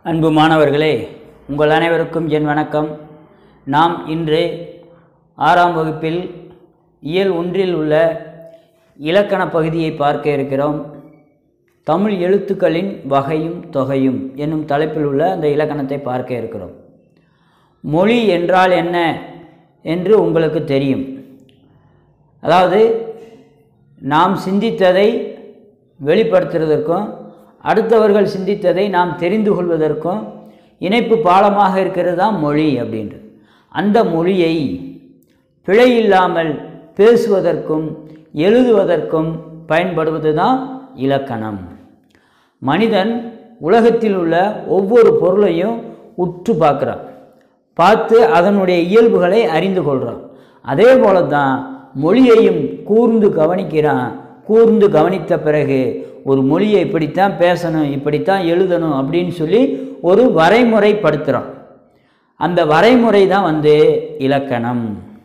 அன்பு மாணவர்களே உங்கள் அனைவருக்கும் என் வணக்கம் நாம் இன்று ஆறாம் வகுப்பில் இயல் ஒன்றில் உள்ள இலக்கண பகுதியை பார்க்க இருக்கிறோம் தமிழ் எழுத்துக்களின் வகையும் தொகையும் என்னும் தலைப்பில் உள்ள அந்த இலக்கணத்தை பார்க்க இருக்கிறோம் மொழி என்றால் என்ன என்று உங்களுக்கு தெரியும் அதாவது நாம் சிந்தித்ததை வெளிப்படுத்துவதற்கும் அடுத்தவர்கள் சிந்தித்ததை நாம் தெரிந்து கொள்வதற்கும் இணைப்பு பாலமாக இருக்கிறது தான் மொழி அப்படின்றது அந்த மொழியை பிழை இல்லாமல் பேசுவதற்கும் எழுதுவதற்கும் பயன்படுவது தான் இலக்கணம் மனிதன் உலகத்தில் உள்ள ஒவ்வொரு பொருளையும் உற்று பார்க்குறான் பார்த்து அதனுடைய இயல்புகளை அறிந்து கொள்கிறான் அதே போல தான் மொழியையும் கூர்ந்து கவனிக்கிறான் கூர்ந்து கவனித்த பிறகு ஒரு மொழியை இப்படித்தான் பேசணும் இப்படித்தான் எழுதணும் அப்படின்னு சொல்லி ஒரு வரைமுறைப்படுத்துகிறான் அந்த வரைமுறை தான் வந்து இலக்கணம்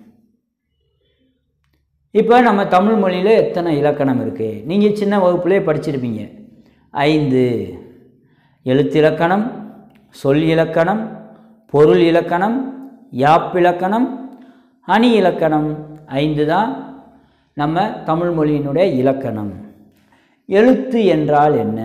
இப்போ நம்ம தமிழ் மொழியில் எத்தனை இலக்கணம் இருக்குது நீங்கள் சின்ன வகுப்புலேயே படிச்சிருப்பீங்க ஐந்து எழுத்திலக்கணம் சொல் இலக்கணம் பொருள் இலக்கணம் யாப்பிலக்கணம் அணி இலக்கணம் ஐந்து தான் நம்ம தமிழ் மொழியினுடைய இலக்கணம் எழுத்து என்றால் என்ன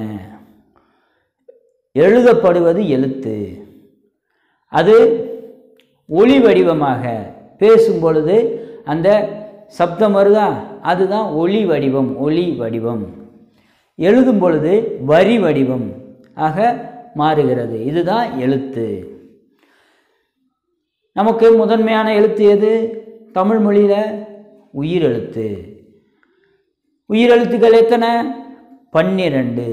எழுதப்படுவது எழுத்து அது ஒளி வடிவமாக பேசும் பொழுது அந்த சப்தம் வருதா அதுதான் ஒளி வடிவம் ஒளி வடிவம் எழுதும் பொழுது வரி வடிவம் ஆக மாறுகிறது இதுதான் எழுத்து நமக்கு முதன்மையான எழுத்து எது தமிழ் மொழியில் உயிரெழுத்து உயிரெழுத்துக்கள் எத்தனை பன்னிரண்டு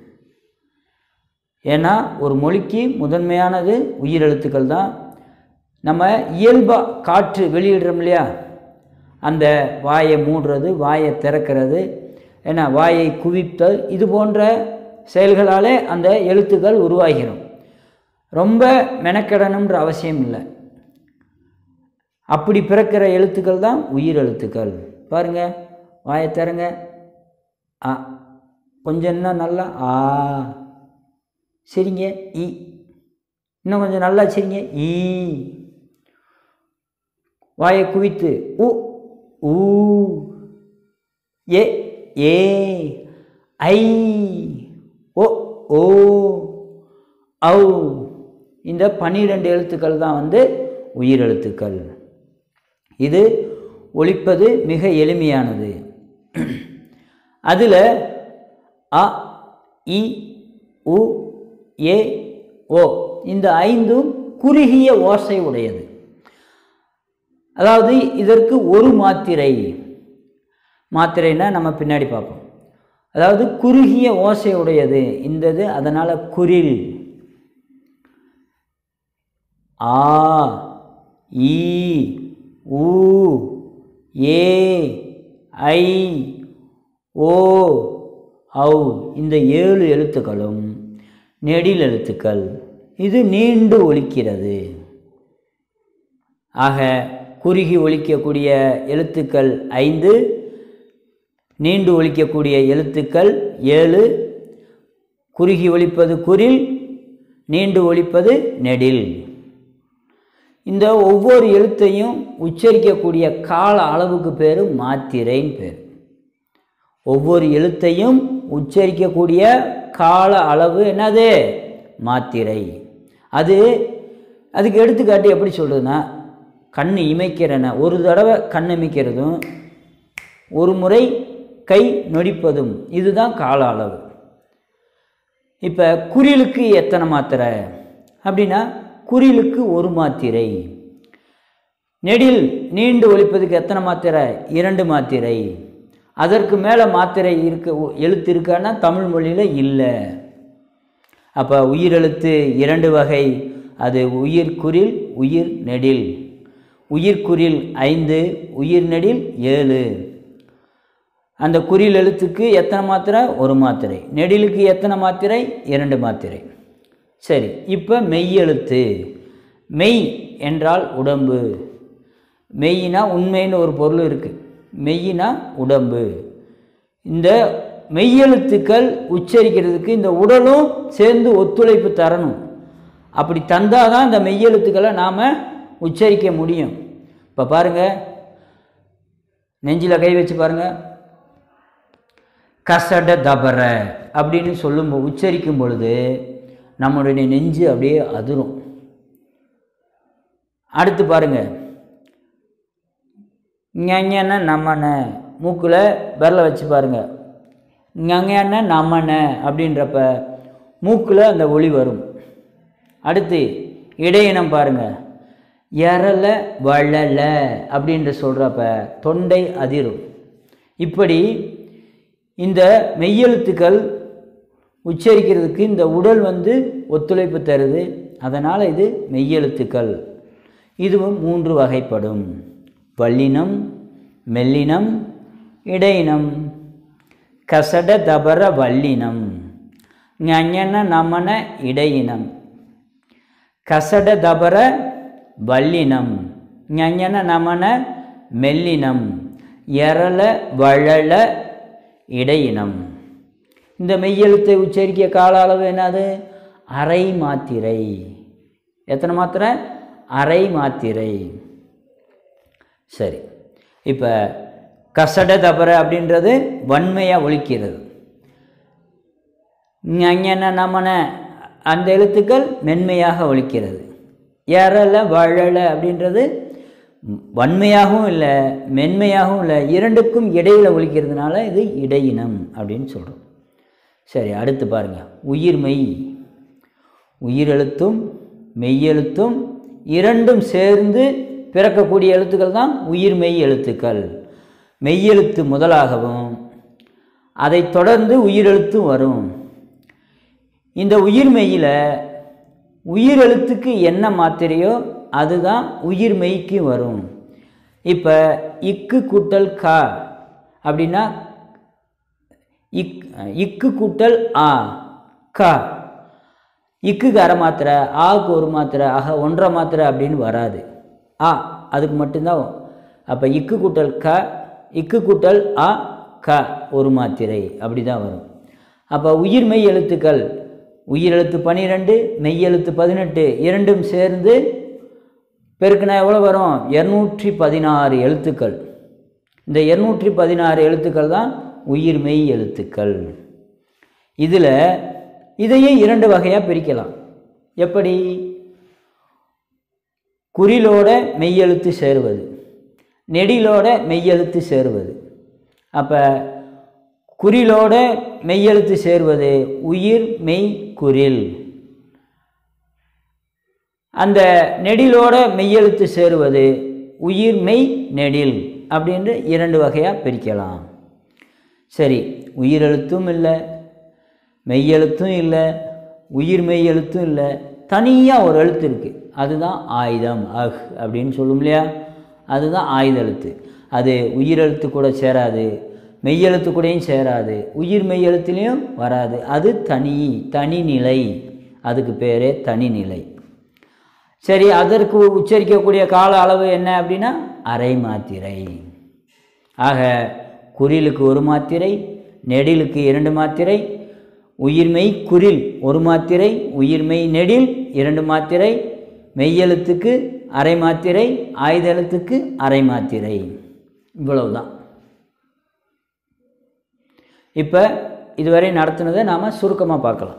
ஏன்னா ஒரு மொழிக்கு முதன்மையானது உயிரெழுத்துக்கள் தான் நம்ம இயல்பாக காற்று வெளியிடுறோம் இல்லையா அந்த வாயை மூடுறது வாயை திறக்கிறது ஏன்னா வாயை குவித்தல் இது போன்ற செயல்களாலே அந்த எழுத்துக்கள் உருவாகிறோம் ரொம்ப மெனக்கெடணுன்ற அவசியம் இல்லை அப்படி பிறக்கிற எழுத்துக்கள் தான் உயிர் எழுத்துக்கள் பாருங்க வாயை திறங்க ஆ கொஞ்சம் இன்னும் நல்லா ஆ சரிங்க இ இன்னும் கொஞ்சம் நல்லா சரிங்க ஈ வாயை குவித்து உ ஊ ஏ ஏ ஐ ஓ ஓ ஔ இந்த பன்னிரெண்டு எழுத்துக்கள் தான் வந்து உயிரெழுத்துக்கள் இது ஒழிப்பது மிக எளிமையானது அதில் அ இ உ ஏ ஓ இந்த ஐந்தும் குறுகிய ஓசை உடையது அதாவது இதற்கு ஒரு மாத்திரை மாத்திரைன்னா நம்ம பின்னாடி பார்ப்போம் அதாவது குறுகிய ஓசை உடையது இந்தது அதனால் குரில் ஆ ஈ ஊ ஏ ஐ ஓ ஔ இந்த ஏழு எழுத்துக்களும் நெடில் எழுத்துக்கள் இது நீண்டு ஒலிக்கிறது ஆக குறுகி ஒலிக்கக்கூடிய எழுத்துக்கள் ஐந்து நீண்டு ஒலிக்கக்கூடிய எழுத்துக்கள் ஏழு குறுகி ஒலிப்பது குரில் நீண்டு ஒலிப்பது நெடில் இந்த ஒவ்வொரு எழுத்தையும் உச்சரிக்கக்கூடிய கால அளவுக்கு பேர் மாத்திரைன்னு பேர் ஒவ்வொரு எழுத்தையும் உச்சரிக்கக்கூடிய கால அளவு என்னது மாத்திரை அது அதுக்கு எடுத்துக்காட்டு எப்படி சொல்கிறதுனா கண் இமைக்கிறன ஒரு தடவை கண் இமைக்கிறதும் ஒரு முறை கை நொடிப்பதும் இதுதான் கால அளவு இப்போ குறிலுக்கு எத்தனை மாத்திரை அப்படின்னா குறிலுக்கு ஒரு மாத்திரை நெடில் நீண்டு ஒழிப்பதுக்கு எத்தனை மாத்திரை இரண்டு மாத்திரை அதற்கு மேலே மாத்திரை இருக்க எழுத்து இருக்கான்னா தமிழ் மொழியில் இல்லை அப்போ உயிரெழுத்து இரண்டு வகை அது உயிர் குரில் உயிர் நெடில் உயிர் குரில் ஐந்து உயிர் நெடில் ஏழு அந்த குறில் எழுத்துக்கு எத்தனை மாத்திரை ஒரு மாத்திரை நெடிலுக்கு எத்தனை மாத்திரை இரண்டு மாத்திரை சரி இப்போ மெய்யெழுத்து மெய் என்றால் உடம்பு மெய்யினா உண்மைன்னு ஒரு பொருள் இருக்குது மெய்யினா உடம்பு இந்த மெய்யெழுத்துக்கள் உச்சரிக்கிறதுக்கு இந்த உடலும் சேர்ந்து ஒத்துழைப்பு தரணும் அப்படி தந்தால் தான் இந்த மெய்யெழுத்துக்களை நாம் உச்சரிக்க முடியும் இப்போ பாருங்கள் நெஞ்சில் கை வச்சு பாருங்க கசட தபர அப்படின்னு சொல்லும் உச்சரிக்கும் பொழுது நம்மளுடைய நெஞ்சு அப்படியே அதிரும் அடுத்து பாருங்க ஞஞன நம்மன மூக்கில் விரல வச்சு பாருங்க ஞஞன நம்மன அப்படின்றப்ப மூக்கில் அந்த ஒளி வரும் அடுத்து இடையினம் பாருங்க எரல வளல அப்படின்ற சொல்கிறப்ப தொண்டை அதிரும் இப்படி இந்த மெய்யெழுத்துக்கள் உச்சரிக்கிறதுக்கு இந்த உடல் வந்து ஒத்துழைப்பு தருது அதனால் இது மெய்யெழுத்துக்கள் இதுவும் மூன்று வகைப்படும் வல்லினம் மெல்லினம் இடையினம் கசட தபர வல்லினம் ஞஞன நமன இடையினம் கசட தபர வல்லினம் ஞஞன நமன மெல்லினம் எரள வழல இடையினம் இந்த மெய்யெழுத்தை உச்சரிக்க கால அளவு என்னது அரை மாத்திரை எத்தனை மாத்திரை அரை மாத்திரை சரி இப்போ கசட தபர அப்படின்றது வன்மையாக ஒழிக்கிறது ஞஞன நமன அந்த எழுத்துக்கள் மென்மையாக ஒழிக்கிறது ஏறல வழல அப்படின்றது வன்மையாகவும் இல்லை மென்மையாகவும் இல்லை இரண்டுக்கும் இடையில் ஒழிக்கிறதுனால இது இடையினம் அப்படின்னு சொல்கிறோம் சரி அடுத்து பாருங்கள் உயிர்மெய் உயிரெழுத்தும் மெய்யெழுத்தும் இரண்டும் சேர்ந்து பிறக்கக்கூடிய எழுத்துக்கள் தான் உயிர்மெய் எழுத்துக்கள் மெய்யெழுத்து முதலாகவும் அதைத் தொடர்ந்து உயிரெழுத்தும் வரும் இந்த உயிர்மெய்யில் உயிரெழுத்துக்கு என்ன மாத்திரையோ அதுதான் உயிர்மெய்க்கு வரும் இப்போ இக்கு கூட்டல் கா அப்படின்னா இக் இக்கு கூட்டல் ஆ கா இக்குக்கு அரை மாத்திரை ஆக்கு ஒரு மாத்திரை ஆக ஒன்றரை மாத்திரை அப்படின்னு வராது ஆ அதுக்கு மட்டும்தான் அப்போ இக்கு கூட்டல் க இக்கு கூட்டல் ஆ க ஒரு மாத்திரை அப்படி தான் வரும் அப்போ உயிர்மெய் எழுத்துக்கள் உயிரெழுத்து பன்னிரெண்டு மெய்யெழுத்து பதினெட்டு இரண்டும் சேர்ந்து பெருக்குனா எவ்வளோ வரும் இரநூற்றி பதினாறு எழுத்துக்கள் இந்த இரநூற்றி பதினாறு எழுத்துக்கள் தான் உயிர்மெய் எழுத்துக்கள் இதில் இதையே இரண்டு வகையாக பிரிக்கலாம் எப்படி குறிலோட மெய்யெழுத்து சேருவது நெடிலோட மெய்யெழுத்து சேருவது அப்போ குறிலோட மெய்யெழுத்து சேர்வது உயிர் மெய் குறில் அந்த நெடிலோட மெய்யெழுத்து சேருவது உயிர் மெய் நெடில் அப்படின்னு இரண்டு வகையாக பிரிக்கலாம் சரி உயிரெழுத்தும் இல்லை மெய்யெழுத்தும் இல்லை உயிர் மெய் எழுத்தும் இல்லை தனியாக ஒரு எழுத்து இருக்குது அதுதான் ஆயுதம் அஹ் அப்படின்னு சொல்லும் இல்லையா அதுதான் ஆயுத எழுத்து அது உயிரெழுத்து கூட சேராது மெய்யெழுத்து கூடயும் சேராது உயிர் மெய்யெழுத்துலேயும் வராது அது தனி தனிநிலை அதுக்கு பேரே தனிநிலை சரி அதற்கு உச்சரிக்கக்கூடிய கால அளவு என்ன அப்படின்னா அரை மாத்திரை ஆக குறிலுக்கு ஒரு மாத்திரை நெடிலுக்கு இரண்டு மாத்திரை உயிர்மெய் குறில் ஒரு மாத்திரை உயிர்மெய் நெடில் இரண்டு மாத்திரை மெய்யெழுத்துக்கு அரை மாத்திரை ஆயுத எழுத்துக்கு அரை மாத்திரை இவ்வளவுதான் இப்போ இதுவரை நடத்தினதை நாம் சுருக்கமாக பார்க்கலாம்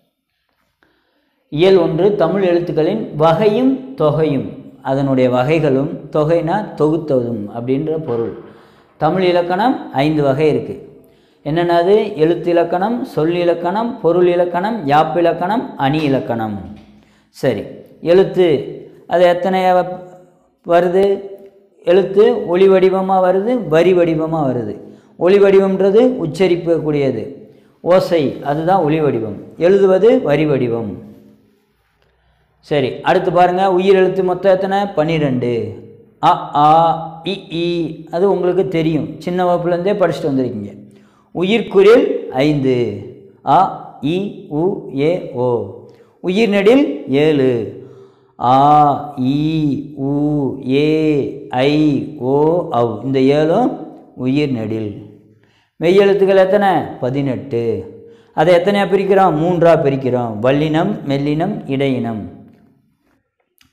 இயல் ஒன்று தமிழ் எழுத்துக்களின் வகையும் தொகையும் அதனுடைய வகைகளும் தொகைனா தொகுத்ததும் அப்படின்ற பொருள் தமிழ் இலக்கணம் ஐந்து வகை இருக்குது என்னென்னது எழுத்து இலக்கணம் சொல் இலக்கணம் பொருள் இலக்கணம் யாப்பு இலக்கணம் அணி இலக்கணம் சரி எழுத்து அது எத்தனை வ- வருது எழுத்து ஒளி வடிவமாக வருது வரி வடிவமாக வருது ஒளி வடிவம்ன்றது உச்சரிக்கக்கூடியது ஓசை அதுதான் ஒளி வடிவம் எழுதுவது வரி வடிவம் சரி அடுத்து பாருங்க உயிர் எழுத்து மொத்தம் எத்தனை பன்னிரெண்டு அ ஆ இ ஈ அது உங்களுக்கு தெரியும் சின்ன வகுப்புலேருந்தே படிச்சுட்டு வந்திருக்கீங்க உயிர்க்குறில் ஐந்து அ இ உ ஏ ஓ உயிர் நெடில் ஏழு ஆ இ உ ஏ ஐ ஓ அவ் இந்த ஏழும் உயிர் நெடில் மெய்யெழுத்துக்கள் எத்தனை பதினெட்டு அதை எத்தனையாக பிரிக்கிறோம் மூன்றாக பிரிக்கிறோம் வல்லினம் மெல்லினம் இடையினம்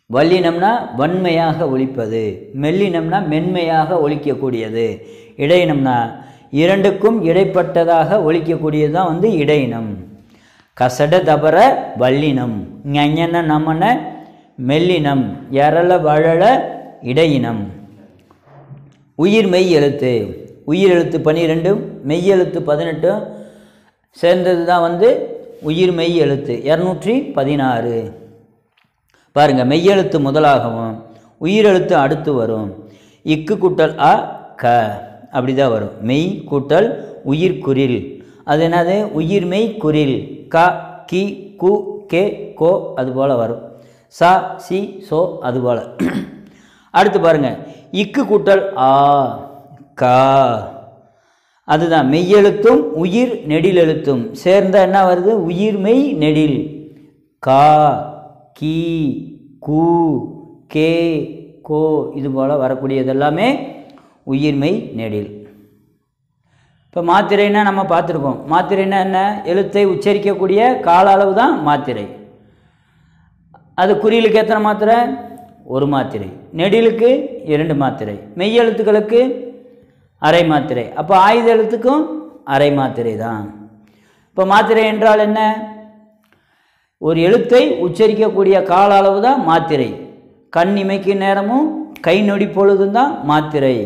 வல்லினம்னா வன்மையாக ஒலிப்பது மெல்லினம்னா மென்மையாக ஒலிக்கக்கூடியது இடையினம்னா இரண்டுக்கும் இடைப்பட்டதாக ஒலிக்கக்கூடியது தான் வந்து இடையினம் கசட தபர வல்லினம் ஞன நமன மெல்லினம் எரள வழல இடையினம் உயிர் மெய் எழுத்து உயிர் எழுத்து பன்னிரெண்டும் மெய் எழுத்து பதினெட்டும் சேர்ந்தது தான் வந்து உயிர் மெய் எழுத்து இரநூற்றி பதினாறு பாருங்க மெய்யெழுத்து முதலாகவும் உயிரெழுத்து அடுத்து வரும் இக்கு கூட்டல் அ க அப்படி தான் வரும் மெய் கூட்டல் உயிர் குரில் அது என்னது உயிர் மெய் குரில் க கி கு கே கோ அது போல் வரும் சா சி சோ அது போல் அடுத்து பாருங்க இக்கு கூட்டல் ஆ கா அதுதான் மெய்யெழுத்தும் உயிர் நெடில் எழுத்தும் சேர்ந்தா என்ன வருது உயிர் மெய் நெடில் கா கி கு கே கோ இது போல் வரக்கூடியது எல்லாமே உயிர்மெய் நெடில் இப்போ மாத்திரைன்னா நம்ம பார்த்துருக்கோம் மாத்திரைன்னா என்ன எழுத்தை உச்சரிக்கக்கூடிய கால அளவு தான் மாத்திரை அது குறியிலுக்கு எத்தனை மாத்திரை ஒரு மாத்திரை நெடிலுக்கு இரண்டு மாத்திரை மெய் எழுத்துக்களுக்கு அரை மாத்திரை அப்போ ஆயுத எழுத்துக்கும் அரை மாத்திரை தான் இப்போ மாத்திரை என்றால் என்ன ஒரு எழுத்தை உச்சரிக்கக்கூடிய கால அளவு தான் மாத்திரை கண் இமைக்கும் நேரமும் கை நொடி பொழுதும் தான் மாத்திரை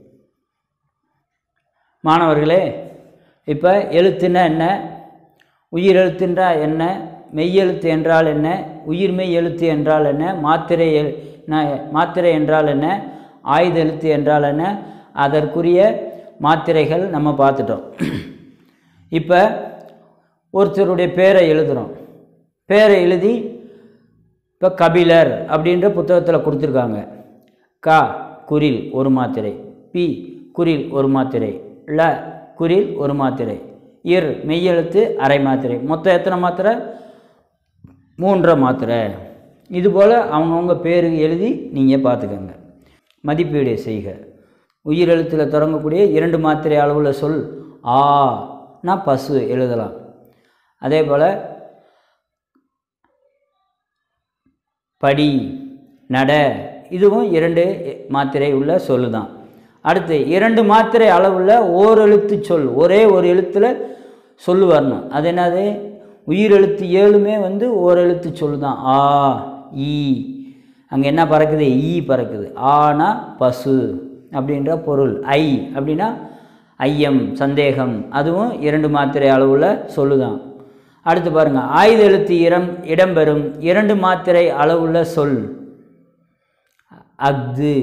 மாணவர்களே இப்போ எழுத்துன்னா என்ன உயிர் எழுத்துன்றா என்ன மெய்யெழுத்து என்றால் என்ன உயிர்மெய் எழுத்து என்றால் என்ன மாத்திரை எழு- ந- மாத்திரை என்றால் என்ன ஆயுத எழுத்து என்றால் என்ன அதற்குரிய மாத்திரைகள் நம்ம பார்த்துட்டோம் இப்போ ஒருத்தருடைய பேரை எழுதுகிறோம் பேரை எழுதி இப்போ கபிலர் அப்படின்ற புத்தகத்தில் கொடுத்துருக்காங்க கா குரில் ஒரு மாத்திரை பி குரில் ஒரு மாத்திரை ல குரில் ஒரு மாத்திரை இர் மெய்யெழுத்து அரை மாத்திரை மொத்தம் எத்தனை மாத்திரை மூன்றரை மாத்திரை இதுபோல் அவங்கவுங்க பேரு எழுதி நீங்கள் பார்த்துக்கோங்க மதிப்பீடு செய்க உயிரெழுத்தில் தொடங்கக்கூடிய இரண்டு மாத்திரை அளவுள்ள சொல் ஆ னா பசு எழுதலாம் அதே போல் படி நட இதுவும் இரண்டு மாத்திரை உள்ள சொல்லு தான் அடுத்து இரண்டு மாத்திரை அளவுள்ள ஓரெழுத்து சொல் ஒரே ஒரு எழுத்தில் சொல்லு வரணும் அது என்னது உயிரெழுத்து ஏழுமே வந்து ஓரெழுத்து சொல் தான் ஆ ஈ அங்கே என்ன பறக்குது ஈ பறக்குது ஆனா பசு அப்படின்ற பொருள் ஐ அப்படின்னா ஐயம் சந்தேகம் அதுவும் இரண்டு மாத்திரை அளவுள்ள சொல்லு தான் அடுத்து பாருங்க ஆயுத எழுத்து இடம் இடம்பெறும் இரண்டு மாத்திரை அளவுள்ள சொல் அஃது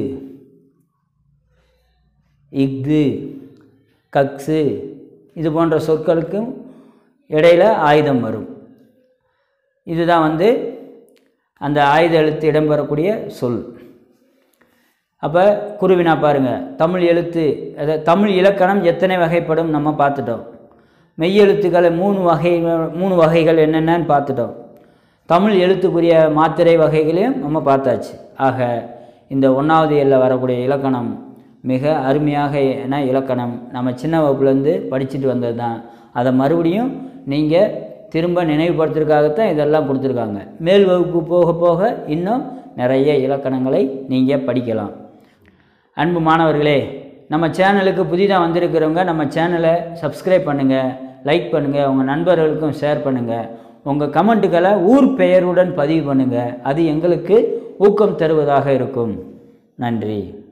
இஃது கக்ஸு இது போன்ற சொற்களுக்கும் இடையில ஆயுதம் வரும் இதுதான் வந்து அந்த ஆயுத எழுத்து இடம்பெறக்கூடிய சொல் அப்போ குருவினா பாருங்க தமிழ் எழுத்து அதாவது தமிழ் இலக்கணம் எத்தனை வகைப்படும் நம்ம பார்த்துட்டோம் மெய்யெழுத்துக்களை மூணு வகை மூணு வகைகள் என்னென்னு பார்த்துட்டோம் தமிழ் எழுத்துக்குரிய மாத்திரை வகைகளையும் நம்ம பார்த்தாச்சு ஆக இந்த ஒன்றாவது எல்ல வரக்கூடிய இலக்கணம் மிக அருமையாக என இலக்கணம் நம்ம சின்ன வகுப்புலேருந்து படிச்சுட்டு வந்தது தான் அதை மறுபடியும் நீங்கள் திரும்ப நினைவுபடுத்துறதுக்காகத்தான் இதெல்லாம் கொடுத்துருக்காங்க மேல் வகுப்பு போக போக இன்னும் நிறைய இலக்கணங்களை நீங்கள் படிக்கலாம் அன்பு மாணவர்களே நம்ம சேனலுக்கு புதிதாக வந்திருக்கிறவங்க நம்ம சேனலை சப்ஸ்கிரைப் பண்ணுங்கள் லைக் பண்ணுங்கள் உங்கள் நண்பர்களுக்கும் ஷேர் பண்ணுங்கள் உங்கள் கமெண்ட்டுகளை ஊர் பெயருடன் பதிவு பண்ணுங்கள் அது எங்களுக்கு ஊக்கம் தருவதாக இருக்கும் நன்றி